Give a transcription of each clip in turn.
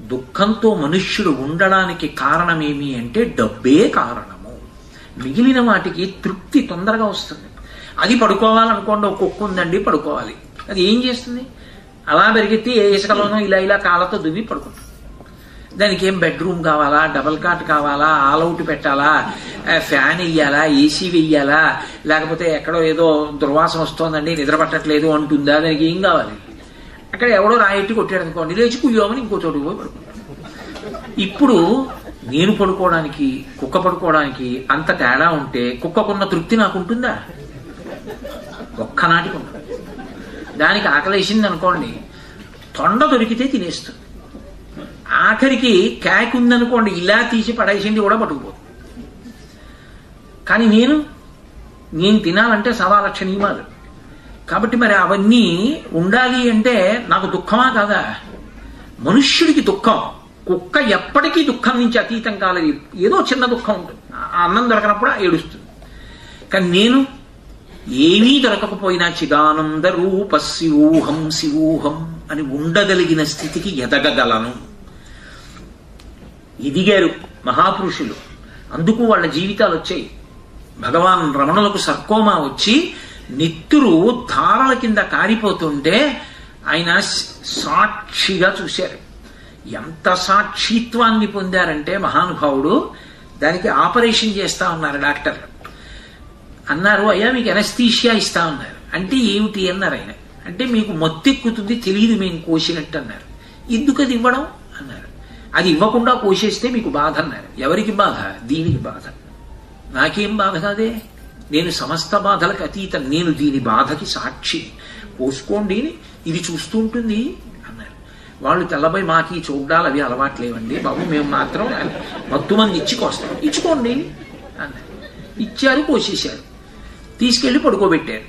దుఃఖంతో మనుష్యుడు ఉండడానికి కారణమేమి అంటే డబ్బే కారణము మిగిలిన వాటికి తృప్తి తొందరగా వస్తుంది అది పడుకోవాలనుకోండి ఒక కుక్క ఉందండి పడుకోవాలి అది ఏం చేస్తుంది అలా పెరిగితే ఏ ఇసుకలోనో ఇలా ఇలా కాళ్ళతో దువ్వి పడుకుంటుంది దానికి ఏం బెడ్రూమ్ కావాలా డబల్ కాట్ కావాలా ఆల్అవుట్ పెట్టాలా ఆ, ఫ్యాన్ వెయ్యాలా ఏసీ వెయ్యాలా లేకపోతే ఎక్కడో ఏదో దుర్వాసన వస్తోందండి నిద్ర పట్టట్లేదు అంటుందా దానికి ఏం కావాలి అక్కడ ఎవడో రాయెట్టి కొట్టాడు అనుకోండి లేచి కుయ్యోమని ఇంకో చోటుకు పోయి పడుకుంటాడు ఇప్పుడు నేను పడుకోవడానికి కుక్క పడుకోవడానికి అంత తేడా ఉంటే కుక్కకున్న తృప్తి నాకు ఉంటుందా ఒక్కనాటికి ఉండదు దానికి ఆకలేసింది అనుకోండి తొండ దొరికితే తినేస్తుంది ఆఖరికి క్యాక్ ఉందనుకోండి ఇలా తీసి పడేసింది కూడా పట్టుకుపోతుంది కానీ నేను నేను తినాలంటే సవా లక్ష నియమాలు కాబట్టి మరి అవన్నీ ఉండాలి అంటే నాకు దుఃఖమా కాదా మనుష్యుడికి దుఃఖం కుక్క ఎప్పటికీ దుఃఖం నుంచి అతీతం కాలేదు ఏదో చిన్న దుఃఖం ఉంటుంది ఆ అన్నం దొరకనప్పుడు ఏడుస్తుంది కానీ నేను ఏమీ దొరకకపోయినా చిదానంద రూప శివూహం శివూహం అని ఉండగలిగిన స్థితికి ఎదగగలను ఎదిగారు మహాపురుషులు అందుకు వాళ్ళ జీవితాలు వచ్చాయి భగవాన్ రమణులకు సర్కోమా వచ్చి నెత్తురు ధారల కింద కారిపోతుంటే ఆయన సాక్షిగా చూశారు ఎంత సాక్షిత్వాన్ని పొందారంటే మహానుభావుడు దానికి ఆపరేషన్ చేస్తా ఉన్నారు డాక్టర్లు అన్నారు అయ్యా మీకు ఎనస్థీషియా ఇస్తా ఉన్నారు అంటే ఏమిటి అన్నారు ఆయన అంటే మీకు మొత్తెక్కుతుంది తెలియదు మేము కోసినట్టు అన్నారు ఎందుకు అది ఇవ్వడం అన్నారు అది ఇవ్వకుండా కోసేస్తే మీకు బాధ అన్నారు ఎవరికి బాధ దీనికి బాధ నాకేం బాధ కాదే నేను సమస్త బాధలకు అతీతం నేను దీని బాధకి సాక్షి కోసుకోండి ఇది చూస్తూ ఉంటుంది అన్నారు వాళ్ళు తెల్లబై మాకి ఈ చూడ్డాలు అవి అలవాట్లేవండి బాబు మేము మాత్రం మత్తు మంది ఇచ్చి కోస్తాం ఇచ్చుకోండి అన్నారు ఇచ్చారు కోసేశారు తీసుకెళ్లి పడుకోబెట్టారు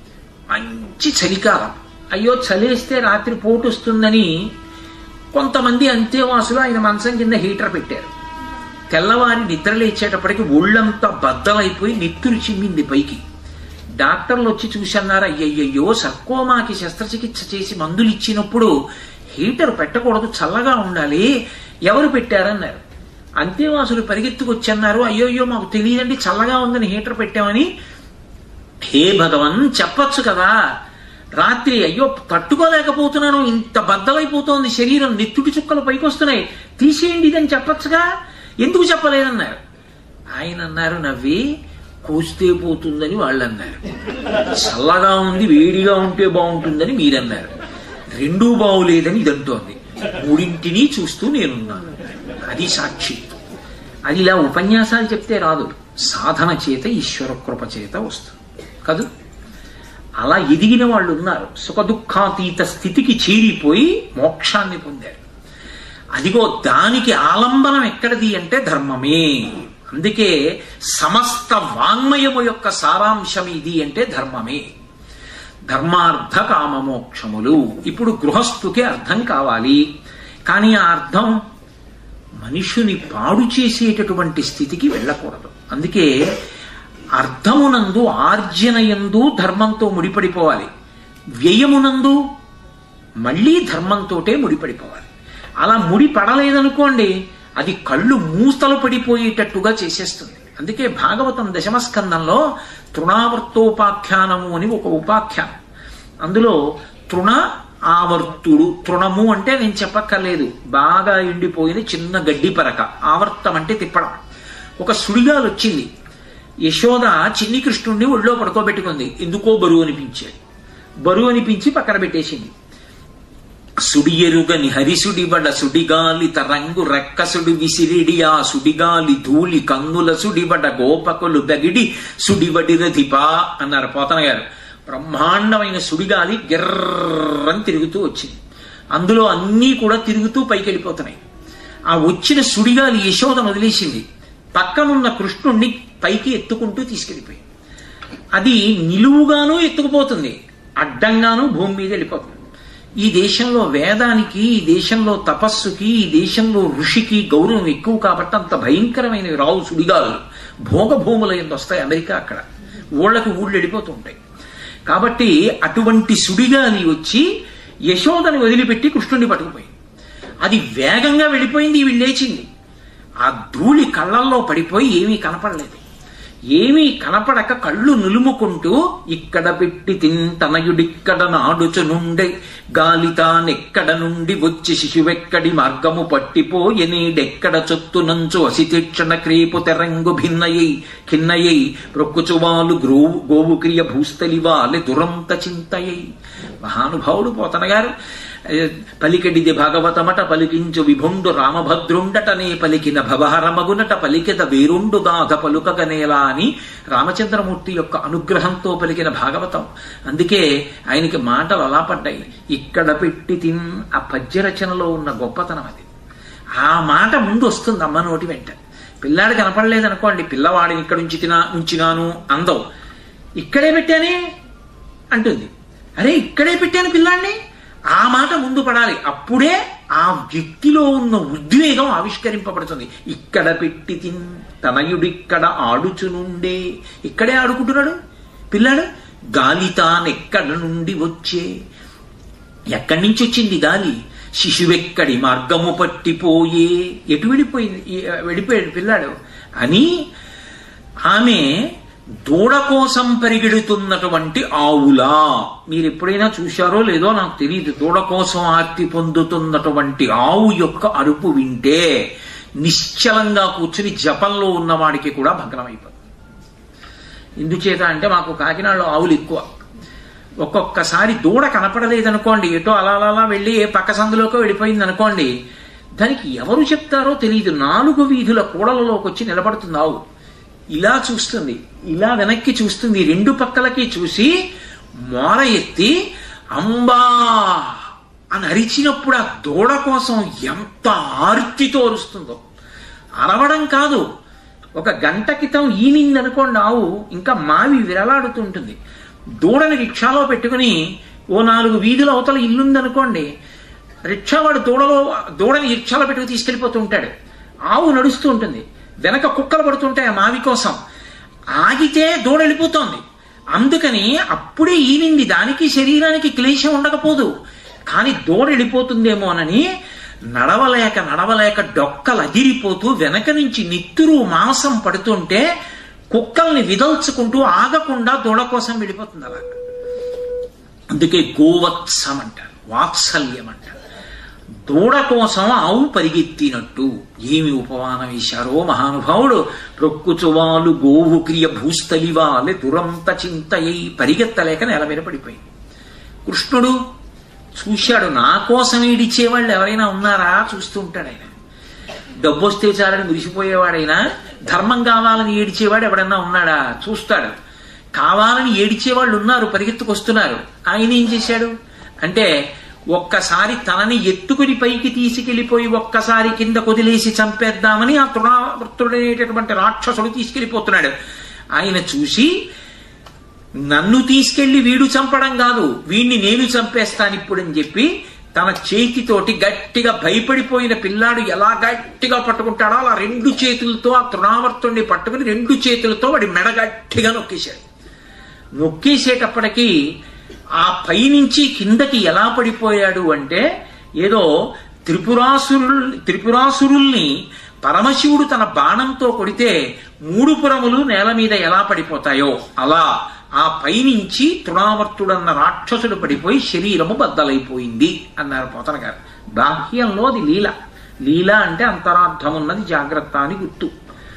మంచి చలికాలం అయ్యో చలేస్తే రాత్రి పోటు వస్తుందని కొంతమంది అంతేవాసులు ఆయన మంచం కింద హీటర్ పెట్టారు తెల్లవారి నిద్ర లేచేటప్పటికి ఒళ్ళంతా బద్దలైపోయి నెత్తురు చిమ్మింది పైకి డాక్టర్లు వచ్చి చూసన్నారు అయ్యయ్యో సర్కోమాకి శస్త్రచికిత్స చేసి మందులు ఇచ్చినప్పుడు హీటర్ పెట్టకూడదు చల్లగా ఉండాలి ఎవరు పెట్టారన్నారు అంతేవాసులు పరిగెత్తుకొచ్చన్నారు అయ్యోయ్యో మాకు తెలియదండి చల్లగా ఉందని హీటర్ పెట్టామని హే భగవన్ చెప్పొచ్చు కదా రాత్రి అయ్యో తట్టుకోలేకపోతున్నాను ఇంత బద్దలైపోతోంది శరీరం నెత్తుటి చుక్కలు పైకొస్తున్నాయి తీసేయండి ఇదని చెప్పొచ్చుగా ఎందుకు చెప్పలేదన్నారు ఆయన అన్నారు నవ్వి కోస్తే పోతుందని వాళ్ళు అన్నారు చల్లగా ఉంది వేడిగా ఉంటే బాగుంటుందని మీరన్నారు రెండూ బాగులేదని ఇదంటోంది మూడింటిని చూస్తూ నేనున్నాను అది సాక్షి అది ఇలా ఉపన్యాసాలు చెప్తే రాదు సాధన చేత ఈశ్వర కృప చేత వస్తుంది కదూ అలా ఎదిగిన వాళ్ళు ఉన్నారు సుఖదుఖాతీత స్థితికి చేరిపోయి మోక్షాన్ని పొందారు అదిగో దానికి ఆలంబనం ఎక్కడిది అంటే ధర్మమే అందుకే సమస్త వాంగ్మయము యొక్క సారాంశం ఇది అంటే ధర్మమే ధర్మార్థ కామమోక్షములు ఇప్పుడు గృహస్థుకి అర్థం కావాలి కానీ ఆ అర్థం మనుషుని పాడు చేసేటటువంటి స్థితికి వెళ్ళకూడదు అందుకే అర్థమునందు ఆర్జనయందు ధర్మంతో ముడిపడిపోవాలి వ్యయమునందు మళ్ళీ ధర్మంతోటే ముడిపడిపోవాలి అలా ముడి పడలేదనుకోండి అది కళ్ళు మూస్తలు పడిపోయేటట్టుగా చేసేస్తుంది అందుకే భాగవతం దశమస్కందంలో తృణావర్తోపాఖ్యానము అని ఒక ఉపాఖ్యానం అందులో తృణ ఆవర్తుడు తృణము అంటే నేను చెప్పక్కర్లేదు బాగా ఎండిపోయిన చిన్న గడ్డి పరక ఆవర్తం అంటే తిప్పడం ఒక సుడిగాలు వచ్చింది యశోద చిన్ని కృష్ణుణ్ణి ఒళ్ళో పడుకోబెట్టుకుంది ఎందుకో బరువు అనిపించాడు బరువు అనిపించి పక్కన పెట్టేసింది సుడియరుగని హరిసుడిబడ సుడిగాలి తరంగు రెక్కసుడి విసిరిడి ఆ సుడిగాలి ధూళి కంగుల సుడిబడ గోపకులు బగిడి సుడివడిరధిపా అన్నారు పోతన గారు బ్రహ్మాండమైన సుడిగాలి గిర్రని తిరుగుతూ వచ్చింది అందులో అన్నీ కూడా తిరుగుతూ పైకి వెళ్ళిపోతున్నాయి ఆ వచ్చిన సుడిగాలి యశోదను వదిలేసింది పక్కనున్న కృష్ణుణ్ణి పైకి ఎత్తుకుంటూ తీసుకెళ్ళిపోయింది అది నిలువుగాను ఎత్తుకుపోతుంది అడ్డంగాను భూమి మీద వెళ్ళిపోతుంది ఈ దేశంలో వేదానికి ఈ దేశంలో తపస్సుకి ఈ దేశంలో ఋషికి గౌరవం ఎక్కువ కాబట్టి అంత భయంకరమైనవి రావు సుడిగాలు భోగభూముల ఎంత వస్తాయి అమెరికా అక్కడ ఊళ్ళకి ఊళ్ళు వెళ్ళిపోతూ ఉంటాయి కాబట్టి అటువంటి సుడిగాలి వచ్చి యశోదని వదిలిపెట్టి కృష్ణుడిని పట్టుకుపోయింది అది వేగంగా వెళ్ళిపోయింది ఈవిడ లేచింది ఆ ధూళి కళ్ళల్లో పడిపోయి ఏమీ కనపడలేదు ఏమీ కనపడక కళ్ళు నులుముకుంటూ ఇక్కడ పెట్టి తింటనయుడిక్కడ నాడుచునుండే గాలితానెక్కడ నుండి వచ్చి శిశువెక్కడి మార్గము పట్టిపోయె నీడెక్కడ చొత్తునంచు అసితీక్షణ క్రీపు తెరంగు భిన్నయై ఖిన్నయై ప్రొక్కుచువాలు గ్రోవు గోవు క్రియ భూస్థలివాలె దురంత చింతయై మహానుభావుడు పోతన గారు ఏ, పలికెడిది భాగవతమట పలికించు విభుండు రామభద్రుండటనే పలికిన భవహరమగునట పలికెద వేరుండు గాథ పలుకగనేలా అని రామచంద్రమూర్తి యొక్క అనుగ్రహంతో పలికిన భాగవతం అందుకే ఆయనకి మాటలు అలా పడ్డాయి ఇక్కడ పెట్టి తిన్ ఆ పద్య రచనలో ఉన్న గొప్పతనం అది ఆ మాట ముందు వస్తుంది అమ్మ నోటి వెంట పిల్లాడు కనపడలేదనుకోండి పిల్లవాడిని ఇక్కడ ఉంచితినా ఉంచినాను అందం ఇక్కడే పెట్టానే అంటుంది అరే ఇక్కడే పెట్టాను పిల్లాడిని ఆ మాట ముందు పడాలి అప్పుడే ఆ వ్యక్తిలో ఉన్న ఉద్వేగం ఆవిష్కరింపబడుతుంది ఇక్కడ పెట్టి తిన్ తనయుడిక్కడ ఆడుచునుండే ఇక్కడే ఆడుకుంటున్నాడు పిల్లాడు గాలి తానెక్కడ నుండి వచ్చే ఎక్కడి నుంచి వచ్చింది గాలి శిశువెక్కడి మార్గము పట్టిపోయే ఎటు వెళ్ళిపోయింది ఈ- వెళ్ళిపోయాడు పిల్లాడు అని ఆమె దూడ కోసం పరిగెడుతున్నటువంటి ఆవులా మీరు ఎప్పుడైనా చూశారో లేదో నాకు తెలియదు దూడ కోసం ఆర్తి పొందుతున్నటువంటి ఆవు యొక్క అరుపు వింటే నిశ్చలంగా కూర్చుని జపంలో ఉన్నవాడికి కూడా భగ్నమైపోతుంది ఎందుచేత అంటే మాకు కాకినాడలో ఆవులు ఎక్కువ ఒక్కొక్కసారి దూడ కనపడలేదనుకోండి ఎటో అలా అలా అలా వెళ్ళి ఏ పక్క సందులోకి వెళ్ళిపోయింది అనుకోండి దానికి ఎవరు చెప్తారో తెలియదు నాలుగు వీధుల కూడలలోకి వచ్చి నిలబడుతుంది ఆవు ఇలా చూస్తుంది ఇలా వెనక్కి చూస్తుంది రెండు పక్కలకి చూసి మోర ఎత్తి అంబా అని అరిచినప్పుడు ఆ దూడ కోసం ఎంత ఆర్తితో అరుస్తుందో అరవడం కాదు ఒక గంట క్రితం ఈనింది అనుకోండి ఆవు ఇంకా మావి విరలాడుతుంటుంది దూడని రిక్షాలో పెట్టుకుని ఓ నాలుగు వీధుల అవతల ఇల్లుందనుకోండి రిక్షావాడు దూడలో దూడని రిక్షాలో పెట్టుకు తీసుకెళ్లిపోతూ ఉంటాడు ఆవు నడుస్తూ ఉంటుంది వెనక కుక్కలు పడుతుంటాయి ఆ మావి కోసం ఆగితే దూడ వెళ్ళిపోతోంది అందుకని అప్పుడే ఈనింది దానికి శరీరానికి క్లేశం ఉండకపోదు కానీ దూడ వెళ్ళిపోతుందేమోనని నడవలేక నడవలేక డొక్కలు అదిరిపోతూ వెనక నుంచి నిత్తురు మాంసం పడుతుంటే కుక్కల్ని విదల్చుకుంటూ ఆగకుండా దూడ కోసం వెళ్ళిపోతుంది అలా అందుకే గోవత్సం అంటారు వాత్సల్యం అంటారు దూడ కోసం ఆవు పరిగెత్తినట్టు ఏమి ఉపమానం వేశారో మహానుభావుడు ప్రొక్కుచువాలు గోవు క్రియ భూస్థలివాలే దురంత చింతయ్యి పరిగెత్తలేక నేల మీద పడిపోయింది కృష్ణుడు చూశాడు నా కోసం ఏడిచ్చేవాళ్ళు ఎవరైనా ఉన్నారా చూస్తూ ఉంటాడు ఆయన డబ్బు వస్తే చాలని మురిసిపోయేవాడైనా ధర్మం కావాలని ఏడిచేవాడు ఎవడన్నా ఉన్నాడా చూస్తాడు కావాలని ఏడిచేవాళ్ళు ఉన్నారు పరిగెత్తుకొస్తున్నారు ఆయన ఏం చేశాడు అంటే ఒక్కసారి తనని ఎత్తుకుని పైకి తీసుకెళ్లిపోయి ఒక్కసారి కింద కొదిలేసి చంపేద్దామని ఆ తృణావృత్తుడనేటటువంటి రాక్షసుడు తీసుకెళ్లిపోతున్నాడు ఆయన చూసి నన్ను తీసుకెళ్లి వీడు చంపడం కాదు వీణ్ణి నేను చంపేస్తాను ఇప్పుడు అని చెప్పి తన చేతితోటి గట్టిగా భయపడిపోయిన పిల్లాడు ఎలా గట్టిగా పట్టుకుంటాడో అలా రెండు చేతులతో ఆ తృణావర్తుణ్ణి పట్టుకుని రెండు చేతులతో వాడి మెడ గట్టిగా నొక్కేశాడు నొక్కేసేటప్పటికి ఆ పైనుంచి కిందకి ఎలా పడిపోయాడు అంటే ఏదో త్రిపురాసురు త్రిపురాసురుల్ని పరమశివుడు తన బాణంతో కొడితే మూడు పురములు నేల మీద ఎలా పడిపోతాయో అలా ఆ పైనుంచి తృణావర్తుడన్న రాక్షసుడు పడిపోయి శరీరము బద్దలైపోయింది అన్నారు పోతన గారు బాహ్యంలో అది లీల లీల అంటే అంతరార్థం ఉన్నది జాగ్రత్త అని గుర్తు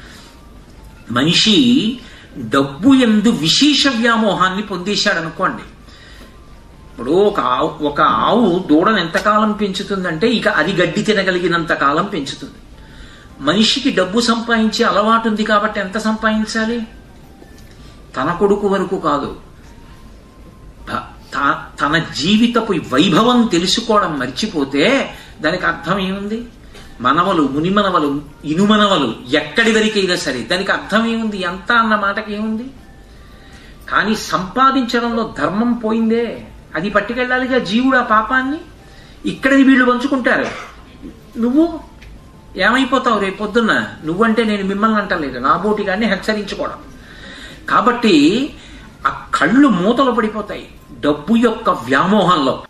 మనిషి డబ్బు ఎందు విశేష వ్యామోహాన్ని పొందేశాడు అనుకోండి ఇప్పుడు ఒక ఆవు ఒక ఆవు దూడను ఎంతకాలం పెంచుతుందంటే ఇక అది గడ్డి తినగలిగినంత కాలం పెంచుతుంది మనిషికి డబ్బు సంపాదించే అలవాటు ఉంది కాబట్టి ఎంత సంపాదించాలి తన కొడుకు వరకు కాదు త- త- తన జీవితపు వైభవం తెలుసుకోవడం మర్చిపోతే దానికి అర్థం ఏముంది మనవలు మునిమనవలు ఇనుమనవలు ఎక్కడి వరకైనా సరే దానికి అర్థం ఏముంది ఎంత అన్న మాటకి ఏముంది కానీ సంపాదించడంలో ధర్మం పోయిందే అది పట్టుకెళ్ళాలిగా జీవుడు ఆ పాపాన్ని ఇక్కడిది వీళ్ళు పంచుకుంటారు నువ్వు ఏమైపోతావు రేపు పొద్దున్న నువ్వంటే నేను మిమ్మల్ని అంటలేదు నా బోటిగాన్ని హెచ్చరించుకోవడం కాబట్టి ఆ కళ్ళు మూతలు పడిపోతాయి డబ్బు యొక్క వ్యామోహంలో